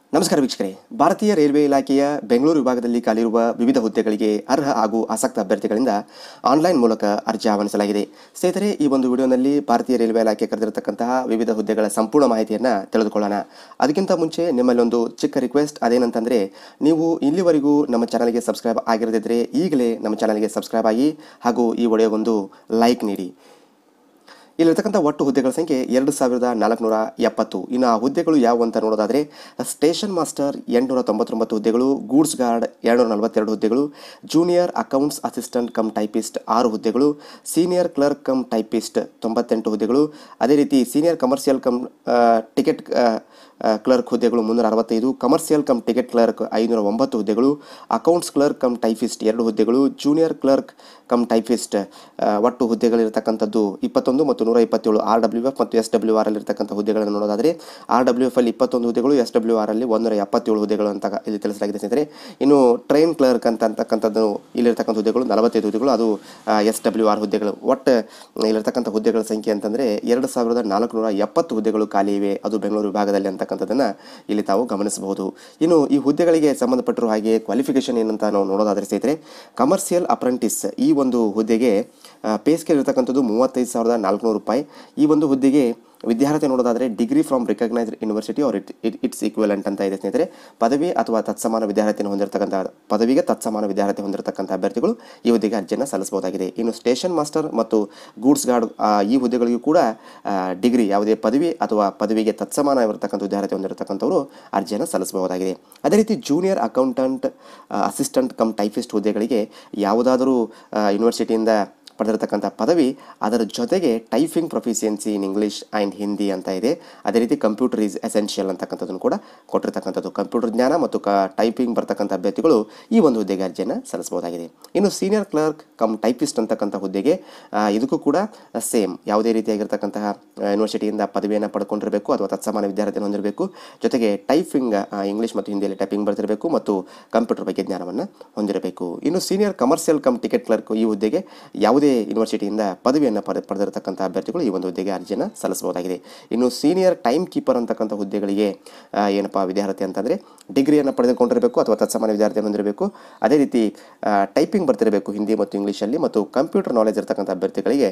ನಮಸ್ಕಾರ ವೀಕ್ಷಕರೇ ಭಾರತೀಯ ರೈಲ್ವೆ ಇಲಾಖೆಯ ಬೆಂಗಳೂರು ವಿಭಾಗದಲ್ಲಿ ಖಾಲಿರುವ ವಿವಿಧ ಹುದ್ದೆಗಳಿಗೆ ಅರ್ಹ ಹಾಗೂ ಆಸಕ್ತ ಅಭ್ಯರ್ಥಿಗಳಿಂದ ಆನ್ಲೈನ್ ಮೂಲಕ ಅರ್ಜಿ ಆಹ್ವಾನಿಸಲಾಗಿದೆ ಸ್ನೇಹಿತರೆ ಈ ಒಂದು ವಿಡಿಯೋನಲ್ಲಿ ಭಾರತೀಯ ರೈಲ್ವೆ ಇಲಾಖೆ ಕರೆದಿರತಕ್ಕಂತಹ ವಿವಿಧ ಹುದ್ದೆಗಳ ಸಂಪೂರ್ಣ ಮಾಹಿತಿಯನ್ನು ತಿಳಿದುಕೊಳ್ಳೋಣ ಅದಕ್ಕಿಂತ ಮುಂಚೆ ನಿಮ್ಮಲ್ಲಿ ಒಂದು ಚಿಕ್ಕ ರಿಕ್ವೆಸ್ಟ್ ಅದೇನಂತಂದರೆ ನೀವು ಇಲ್ಲಿವರೆಗೂ ನಮ್ಮ ಚಾನಲ್ಗೆ ಸಬ್ಸ್ಕ್ರೈಬ್ ಆಗಿರದಿದ್ದರೆ ಈಗಲೇ ನಮ್ಮ ಚಾನಲ್ಗೆ ಸಬ್ಸ್ಕ್ರೈಬ್ ಆಗಿ ಹಾಗೂ ಈ ವಿಡಿಯೋಗೊಂದು ಲೈಕ್ ನೀಡಿ ಇಲ್ಲಿರ್ತಕ್ಕಂಥ ಒಟ್ಟು ಹುದ್ದೆಗಳ ಸಂಖ್ಯೆ ಎರಡು ಸಾವಿರದ ನಾಲ್ಕುನೂರ ಎಪ್ಪತ್ತು ಇನ್ನು ಆ ಹುದ್ದೆಗಳು ಯಾವುವು ಅಂತ ನೋಡೋದಾದರೆ ಸ್ಟೇಷನ್ ಮಾಸ್ಟರ್ ಎಂಟುನೂರ ತೊಂಬತ್ತೊಂಬತ್ತು ಹುದ್ದೆಗಳು ಗೂಡ್ಸ್ ಗಾರ್ಡ್ ಎರಡುನೂರ ನಲವತ್ತೆರಡು ಹುದ್ದೆಗಳು junior accounts assistant cum typist ಆರು ಹುದ್ದೆಗಳು ಸೀನಿಯರ್ ಕ್ಲರ್ಕ್ ಕಮ್ ಟೈಪಿಸ್ಟ್ ತೊಂಬತ್ತೆಂಟು ಹುದ್ದೆಗಳು ಅದೇ ರೀತಿ senior commercial cum ticket clerk ಹುದ್ದೆಗಳು ಮುನ್ನೂರ ಅರವತ್ತೈದು ಕಮರ್ಷಿಯಲ್ ಕಮ್ ಟಿಕೆಟ್ ಕ್ಲರ್ಕ್ ಐನೂರ ಒಂಬತ್ತು ಹುದ್ದೆಗಳು ಅಕೌಂಟ್ಸ್ ಕ್ಲರ್ಕ್ ಕಮ್ ಟೈಪಿಸ್ಟ್ ಎರಡು ಹುದ್ದೆಗಳು ಜೂನಿಯರ್ ಕ್ಲರ್ಕ್ ಕಮ್ ಟೈಪಿಸ್ಟ್ ಆ, ಒಟ್ಟು ಹುದ್ದೆಗಳಿರ್ತಕ್ಕಂಥದ್ದು ಇಪ್ಪತ್ತೊಂದು ಮತ್ತು ನೂರ ಇಪ್ಪತ್ತೇಳು ಆರ್ ಡಬ್ಲ್ಯೂ ಎಫ್ ಮತ್ತು ಎಸ್ ಡಬ್ಲ್ಯೂ ಆರ್ ಅಲ್ಲಿ ಇರ್ತಕ್ಕಂಥ ಹುದ್ದೆಗಳನ್ನು ನೋಡೋದಾದರೆ ಆರ್ ಡಬ್ಲ್ಯೂ ಎಫ್ ಅಲ್ಲಿ ಇಪ್ಪತ್ತೊಂದು ಹುದ್ದೆಗಳು ಎಸ್ ಡಬ್ಲ್ಯೂ ಆರ್ ಅಲ್ಲಿ ಒಂದೂರ ಎಪ್ಪತ್ತೇಳು ಹುದ್ದೆಗಳು ಅಂತ ಇಲ್ಲಿ ತಿಳಿಸಲಾಗಿದೆ ಸ್ನೇಹಿತರೆ ಇನ್ನು ಟ್ರೈನ್ ಕ್ಲರ್ಕ್ ಅಂತ ಅಂತಕ್ಕಂಥದ್ದು ಇಲ್ಲಿರ್ತಕ್ಕಂಥ ಹುದ್ದೆಗಳು ನಲವತ್ತೈದು ಹುದ್ದೆಗಳು ಅದು ಎಸ್ ಡಬ್ಲ್ಯೂ ಆರ್ ಹುದ್ದೆಗಳು ಒಟ್ಟು ಇಲ್ಲಿರ್ತಕ್ಕಂಥ ಹುದ್ದೆಗಳ ಸಂಖ್ಯೆ ಅಂತಂದರೆ ಎರಡು ಸಾವಿರದ ನಾಲ್ಕುನೂರ ಎಪ್ಪತ್ತು ಹುದ್ದೆಗಳು ಖಾಲಿ ಇವೆ ಅದು ಬೆಂಗಳೂರು ವಿಭಾಗದಲ್ಲಿ ಅಂತಕ್ಕಂಥದ್ದನ್ನು ಇಲ್ಲಿ ತಾವು ಗಮನಿಸಬಹುದು ಇನ್ನು ಈ ಹುದ್ದೆಗಳಿಗೆ ಸಂಬಂಧಪಟ್ಟಿರುವ ಹಾಗೆ ಕ್ವಾಲಿಫಿಕೇಶನ್ ಏನಂತ ನಾವು ನೋಡೋದಾದರೆ ಸ್ನೇಹಿತರೆ ಕಮರ್ಷಿಯಲ್ ಅಪ್ರೆಂಟಿಸ್ ಈ ಒಂದು ಹುದ್ದೆಗೆ ಪೇ ಸ್ಕೇಲ್ ಇರತಕ್ಕಂಥದ್ದು ಮೂವತ್ತೈದು ಸಾವಿರದ ನಾಲ್ಕುನೂರು ರೂಪಾಯಿ ಈ ಒಂದು ಹುದ್ದೆಗೆ ವಿದ್ಯಾರ್ಥಿ ನೋಡೋದಾದರೆ degree from recognised university or it it it's equivalent ಅಂತ ಇದೆ ಸ್ನೇಹಿತರೆ ಪದವಿ ಅಥವಾ ತತ್ಸಮಾನ ವಿದ್ಯಾರ್ಥಿಯನ್ನು ಹೊಂದಿರತಕ್ಕಂಥ ಪದವಿಗೆ ತತ್ಸಮಾನ ವಿದ್ಯಾರ್ಥಿ ಹೊಂದಿರತಕ್ಕಂಥ ಅಭ್ಯರ್ಥಿಗಳು ಈ ಹುದ್ದೆಗೆ ಅರ್ಜಿಯನ್ನು ಸಲ್ಲಿಸಬಹುದಾಗಿದೆ ಇನ್ನು ಸ್ಟೇಷನ್ ಮಾಸ್ಟರ್ ಮತ್ತು ಗೂಡ್ಸ್ ಗಾರ್ಡ್ ಆ, ಈ ಹುದ್ದೆಗಳಿಗೂ ಕೂಡ ಆ, ಡಿಗ್ರಿ ಯಾವುದೇ ಪದವಿ ಅಥವಾ ಪದವಿಗೆ ತತ್ಸಮಾನವಿರತಕ್ಕಂಥ ವಿದ್ಯಾರ್ಥಿ ಹೊಂದಿರತಕ್ಕಂಥವರು ಅರ್ಜಿಯನ್ನು ಸಲ್ಲಿಸಬಹುದಾಗಿದೆ ಅದೇ ರೀತಿ junior accountant assistant cum typist ಹುದ್ದೆಗಳಿಗೆ ಯಾವುದಾದರೂ ಆ, ಯೂನಿವರ್ಸಿಟಿಯಿಂದ ಪಡೆದಿರತಕ್ಕಂಥ ಪದವಿ ಅದರ ಜೊತೆಗೆ typing proficiency in English and Hindi ಅಂತ ಇದೆ ಅದೇ ರೀತಿ ಕಂಪ್ಯೂಟರ್ ಈಸ್ ಎಸೆನ್ಷಿಯಲ್ ಅಂತಕ್ಕಂಥದ್ದನ್ನು ಕೂಡ ಕೊಟ್ಟಿರ್ತಕ್ಕಂಥದ್ದು ಕಂಪ್ಯೂಟರ್ ಜ್ಞಾನ ಮತ್ತು ಕ ಟೈಪಿಂಗ್ ಬರ್ತಕ್ಕಂಥ ಅಭ್ಯರ್ಥಿಗಳು ಈ ಒಂದು ಹುದ್ದೆಗೆ ಅರ್ಜಿಯನ್ನು ಸಲ್ಲಿಸಬಹುದಾಗಿದೆ ಇನ್ನು ಸೀನಿಯರ್ ಕ್ಲರ್ಕ್ ಕಮ್ ಟೈಪಿಸ್ಟ್ ಅಂತಕ್ಕಂಥ ಹುದ್ದೆಗೆ ಆ, ಇದಕ್ಕೂ ಕೂಡ ಸೇಮ್ ಯಾವುದೇ ರೀತಿಯಾಗಿರ್ತಕ್ಕಂತಹ ಯೂನಿವರ್ಸಿಟಿಯಿಂದ ಪದವಿಯನ್ನು ಪಡ್ಕೊಂಡಿರಬೇಕು ಅಥವಾ ತತ್ಸಮಾನ ವಿದ್ಯಾರ್ಥಿಯನ್ನು ಹೊಂದಿರಬೇಕು ಜೊತೆಗೆ ಟೈಪಿಂಗ್ ಇಂಗ್ಲೀಷ್ ಮತ್ತು ಹಿಂದಿಯಲ್ಲಿ ಟೈಪಿಂಗ್ ಬರ್ತಿರಬೇಕು ಮತ್ತು ಕಂಪ್ಯೂಟರ್ ಬಗ್ಗೆ ಜ್ಞಾನವನ್ನು ಹೊಂದಿರಬೇಕು ಇನ್ನು senior commercial cum ticket clerk ಈ ಹುದ್ದೆಗೆ ಯಾವುದೇ ಯೂನಿವರ್ಸಿಟಿಯಿಂದ ಪದವಿಯನ್ನು ಪಡೆ ಪಡೆದಿರತಕ್ಕಂಥ ಅಭ್ಯರ್ಥಿಗಳು ಈ ಒಂದು ಹುದ್ದೆಗೆ ಅರ್ಜಿಯನ್ನು ಸಲ್ಲಿಸಬಹುದಾಗಿದೆ ಇನ್ನು ಸೀನಿಯರ್ ಟೈಮ್ ಕೀಪರ್ ಅಂತಕ್ಕಂಥ ಹುದ್ದೆಗಳಿಗೆ ಆ, ಏನಪ್ಪ ವಿದ್ಯಾರ್ಥಿ ಅಂತಂದರೆ ಡಿಗ್ರಿಯನ್ನು ಪಡೆದುಕೊಂಡಿರಬೇಕು ಅಥವಾ ತತ್ಸಮಾನ ವಿದ್ಯಾರ್ಥಿಯನ್ನು ಹೊಂದಿರಬೇಕು ಅದೇ ರೀತಿ ಟೈಪಿಂಗ್ ಬರ್ತಿರಬೇಕು ಹಿಂದಿ ಮತ್ತು ಇಂಗ್ಲೀಷಲ್ಲಿ ಮತ್ತು ಕಂಪ್ಯೂಟರ್ ನಾಲೆಜ್ ಇರತಕ್ಕಂಥ ಅಭ್ಯರ್ಥಿಗಳಿಗೆ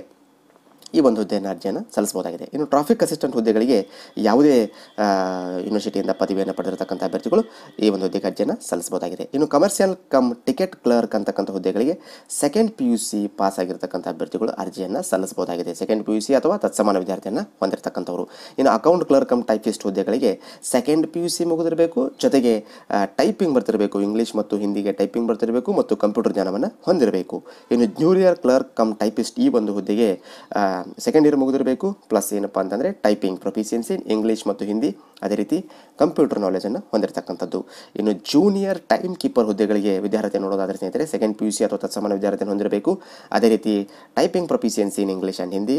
ಈ ಒಂದು ಹುದ್ದೆಯನ್ನು ಅರ್ಜಿಯನ್ನು ಸಲ್ಲಿಸಬಹುದಾಗಿದೆ ಇನ್ನು ಟ್ರಾಫಿಕ್ ಅಸಿಸ್ಟೆಂಟ್ ಹುದ್ದೆಗಳಿಗೆ ಯಾವುದೇ ಆ, ಯೂನಿವರ್ಸಿಟಿಯಿಂದ ಪದವಿಯನ್ನು ಪಡೆದಿರತಕ್ಕಂಥ ಅಭ್ಯರ್ಥಿಗಳು ಈ ಒಂದು ಹುದ್ದೆಗೆ ಅರ್ಜಿಯನ್ನು ಸಲ್ಲಿಸಬಹುದಾಗಿದೆ ಇನ್ನು ಕಮರ್ಷಿಯಲ್ ಕಮ್ ಟಿಕೆಟ್ ಕ್ಲರ್ಕ್ ಅಂತಕ್ಕಂಥ ಹುದ್ದೆಗಳಿಗೆ second P U C pass ಆಗಿರ್ತಕ್ಕಂಥ ಅಭ್ಯರ್ಥಿಗಳು ಅರ್ಜಿಯನ್ನು ಸಲ್ಲಿಸಬಹುದಾಗಿದೆ ಸೆಕೆಂಡ್ ಪಿ ಯು ಸಿ ಅಥವಾ ತತ್ಸಮಾನ ವಿದ್ಯಾರ್ಥಿಯನ್ನು ಹೊಂದಿರತಕ್ಕಂಥವರು ಇನ್ನು ಅಕೌಂಟ್ ಕ್ಲರ್ಕ್ ಕಮ್ ಟೈಪಿಸ್ಟ್ ಹುದ್ದೆಗಳಿಗೆ ಸೆಕೆಂಡ್ ಪಿ ಯು ಸಿ ಮುಗಿದಿರಬೇಕು ಜೊತೆಗೆ ಟೈಪಿಂಗ್ ಬರ್ತಿರಬೇಕು ಇಂಗ್ಲೀಷ್ ಮತ್ತು ಹಿಂದಿಗೆ ಟೈಪಿಂಗ್ ಬರ್ತಿರಬೇಕು ಮತ್ತು ಕಂಪ್ಯೂಟರ್ ಜ್ಞಾನವನ್ನು ಹೊಂದಿರಬೇಕು ಇನ್ನು ಜೂನಿಯರ್ ಕ್ಲರ್ಕ್ ಕಮ್ ಟೈಪಿಸ್ಟ್ ಈ ಒಂದು ಹುದ್ದೆಗೆ ಸೆಕೆಂಡ್ ಇಯರ್ ಮುಗಿದಿರಬೇಕು ಪ್ಲಸ್ ಏನಪ್ಪ ಅಂತಂದರೆ ಟೈಪಿಂಗ್ ಪ್ರೊಫಿಷಿಯನ್ಸಿ ಇನ್ ಇಂಗ್ಲೀಷ್ ಮತ್ತು ಹಿಂದಿ ಅದೇ ರೀತಿ ಕಂಪ್ಯೂಟರ್ ನಾಲೆಜನ್ನು ಹೊಂದಿರತಕ್ಕಂಥದ್ದು ಇನ್ನು ಜೂನಿಯರ್ ಟೈಮ್ ಕೀಪರ್ ಹುದ್ದೆಗಳಿಗೆ ವಿದ್ಯಾರ್ಥಿ ನೋಡೋದಾದರೆ ಸ್ನೇಹಿತರೆ ಸೆಕೆಂಡ್ ಪಿ ಯು ಸಿ ಅಥವಾ ತತ್ಸಮಾನ ವಿದ್ಯಾರ್ಥಿಯನ್ನು ಹೊಂದಿರಬೇಕು ಅದೇ ರೀತಿ typing proficiency in English and Hindi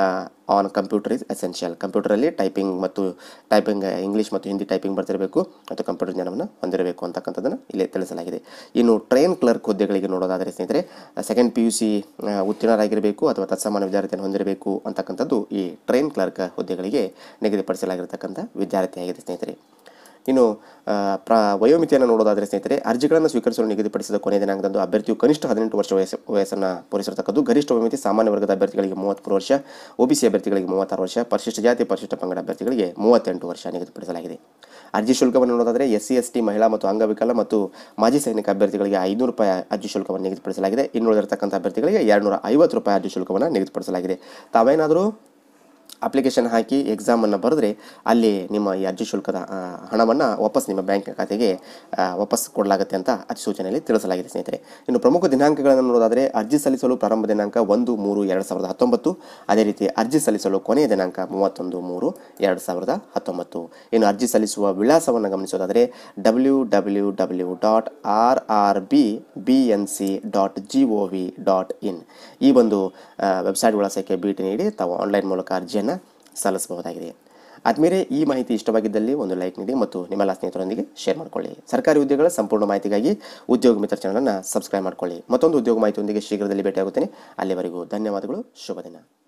on computer is essential ಕಂಪ್ಯೂಟರಲ್ಲಿ ಟೈಪಿಂಗ್ ಮತ್ತು ಟೈಪಿಂಗ್ ಇಂಗ್ಲೀಷ್ ಮತ್ತು ಹಿಂದಿ ಟೈಪಿಂಗ್ ಬರ್ತಿರಬೇಕು ಮತ್ತು ಕಂಪ್ಯೂಟರ್ ಜ್ಞಾನವನ್ನು ಹೊಂದಿರಬೇಕು ಅಂತಕ್ಕಂಥದ್ದನ್ನು ಇಲ್ಲಿ ತಿಳಿಸಲಾಗಿದೆ ಇನ್ನು ಟ್ರೈನ್ ಕ್ಲರ್ಕ್ ಹುದ್ದೆಗಳಿಗೆ ನೋಡೋದಾದರೆ ಸ್ನೇಹಿತರೆ ಸೆಕೆಂಡ್ ಪಿ ಯು ಸಿ ಉತ್ತೀರ್ಣರಾಗಿರಬೇಕು ಅಥವಾ ತತ್ಸಮಾನ ವಿದ್ಯಾರ್ಥಿಯನ್ನು ಹೊಂದಿರಬೇಕು ಅಂತಕ್ಕಂಥದ್ದು ಈ ಟ್ರೈನ್ ಕ್ಲರ್ಕ್ ಹುದ್ದೆಗಳಿಗೆ ನಿಗದಿಪಡಿಸಲಾಗಿರ್ತಕ್ಕಂಥ ವಿದ್ಯಾರ್ಥಿಯಾಗಿದೆ ಸ್ನೇಹಿತರೆ ಇನ್ನು ಆ, ಪ್ರ ವಯೋಮಿತಿಯನ್ನು ನೋಡೋದಾದರೆ ಸ್ನೇಹಿತರೆ ಅರ್ಜಿಗಳನ್ನು ಸ್ವೀಕರಿಸಲು ನಿಗದಿಪಡಿಸಿದ ಕೊನೆಯ ದಿನಾಂಕದಂದು ಅಭ್ಯರ್ಥಿಯು ಕನಿಷ್ಠ ಹದಿನೆಂಟು ವರ್ಷ ವಯಸ್ಸು ವಯಸ್ಸನ್ನು ಪೂರೈಸಿರತಕ್ಕದ್ದು ಗರಿಷ್ಠ ವಯೋಮಿತಿ ಸಾಮಾನ್ಯ ವರ್ಗದ ಅಭ್ಯರ್ಥಿಗಳಿಗೆ ಮೂವತ್ತ್ಮೂರು ವರ್ಷ ಒಬಿಸಿ ಅಭ್ಯರ್ಥಿಗಳಿಗೆ ಮೂವತ್ತಾರು ವರ್ಷ ಪರಿಶಿಷ್ಟ ಜಾತಿ ಪರಿಶಿಷ್ಟ ಪಂಗಡ ಅಭ್ಯರ್ಥಿಗಳಿಗೆ ಮೂವತ್ತೆಂಟು ವರ್ಷ ನಿಗದಿಪಡಿಸಲಾಗಿದೆ ಅರ್ಜಿ ಶುಲ್ಕವನ್ನು ನೋಡೋದಾದರೆ ಎಸ್ ಸಿ ಎಸ್ ಟಿ ಮಹಿಳಾ ಮತ್ತು ಅಂಗವಿಕಲ ಮತ್ತು ಮಾಜಿ ಸೈನಿಕ ಅಭ್ಯರ್ಥಿಗಳಿಗೆ ಐನೂರು ರೂಪಾಯಿ ಅರ್ಜಿ ಶುಲ್ಕವನ್ನು ನಿಗದಿಪಡಿಸಲಾಗಿದೆ ಇನ್ನುಳಿದಿರತಕ್ಕಂಥ ಅಭ್ಯರ್ಥಿಗಳಿಗೆ ಎರಡುನೂರ ಐವತ್ತು ರೂಪಾಯಿ ಅರ್ಜಿ ಶುಲ್ಕವನ್ನು ನಿಗದಿಪಡಿಸಲಾಗಿದೆ ತಾವೇನಾದರೂ ಅಪ್ಲಿಕೇಶನ್ ಹಾಕಿ ಎಕ್ಸಾಮನ್ನು ಬರೆದ್ರೆ ಅಲ್ಲಿ ನಿಮ್ಮ ಈ ಅರ್ಜಿ ಶುಲ್ಕದ ಹಣವನ್ನು ವಾಪಸ್ ನಿಮ್ಮ ಬ್ಯಾಂಕ್ ಖಾತೆಗೆ ಆ, ವಾಪಸ್ ಕೊಡಲಾಗುತ್ತೆ ಅಂತ ಅಧಿಸೂಚನೆಯಲ್ಲಿ ತಿಳಿಸಲಾಗಿದೆ ಸ್ನೇಹಿತರೆ ಇನ್ನು ಪ್ರಮುಖ ದಿನಾಂಕಗಳನ್ನು ನೋಡೋದಾದರೆ ಅರ್ಜಿ ಸಲ್ಲಿಸಲು ಪ್ರಾರಂಭ ದಿನಾಂಕ ಒಂದು ಮೂರು ಎರಡು ಸಾವಿರದ ಹತ್ತೊಂಬತ್ತು ಅದೇ ರೀತಿ ಅರ್ಜಿ ಸಲ್ಲಿಸಲು ಕೊನೆಯ ದಿನಾಂಕ ಮೂವತ್ತೊಂದು ಮೂರು ಎರಡು ಸಾವಿರದ ಹತ್ತೊಂಬತ್ತು ಇನ್ನು ಅರ್ಜಿ ಸಲ್ಲಿಸುವ ವಿಳಾಸವನ್ನು ಗಮನಿಸೋದಾದರೆ W W W dot R R B B N C dot G O V dot in ಈ ಒಂದು ವೆಬ್ಸೈಟ್ ವಿಳಾಸಕ್ಕೆ ಭೇಟಿ ನೀಡಿ ತಾವು ಆನ್ಲೈನ್ ಮೂಲಕ ಅರ್ಜಿಯನ್ನು ಸಲ್ಲಿಸಬಹುದಾಗಿದೆ ಆದ್ಮೇಲೆ ಈ ಮಾಹಿತಿ ಇಷ್ಟವಾಗಿದ್ದಲ್ಲಿ ಒಂದು ಲೈಕ್ ನೀಡಿ ಮತ್ತು ನಿಮ್ಮೆಲ್ಲ ಸ್ನೇಹಿತರೊಂದಿಗೆ ಶೇರ್ ಮಾಡಿಕೊಳ್ಳಿ ಸರ್ಕಾರಿ ಹುದ್ದೆಗಳ ಸಂಪೂರ್ಣ ಮಾಹಿತಿಗಾಗಿ ಉದ್ಯೋಗ ಮಿತ್ರ ಚಾನಲನ್ನು ಸಬ್ಸ್ಕ್ರೈಬ್ ಮಾಡಿಕೊಳ್ಳಿ ಮತ್ತೊಂದು ಉದ್ಯೋಗ ಮಾಹಿತಿಯೊಂದಿಗೆ ಶೀಘ್ರದಲ್ಲಿ ಭೇಟಿಯಾಗುತ್ತೇನೆ ಅಲ್ಲಿವರೆಗೂ ಧನ್ಯವಾದಗಳು ಶುಭ ದಿನ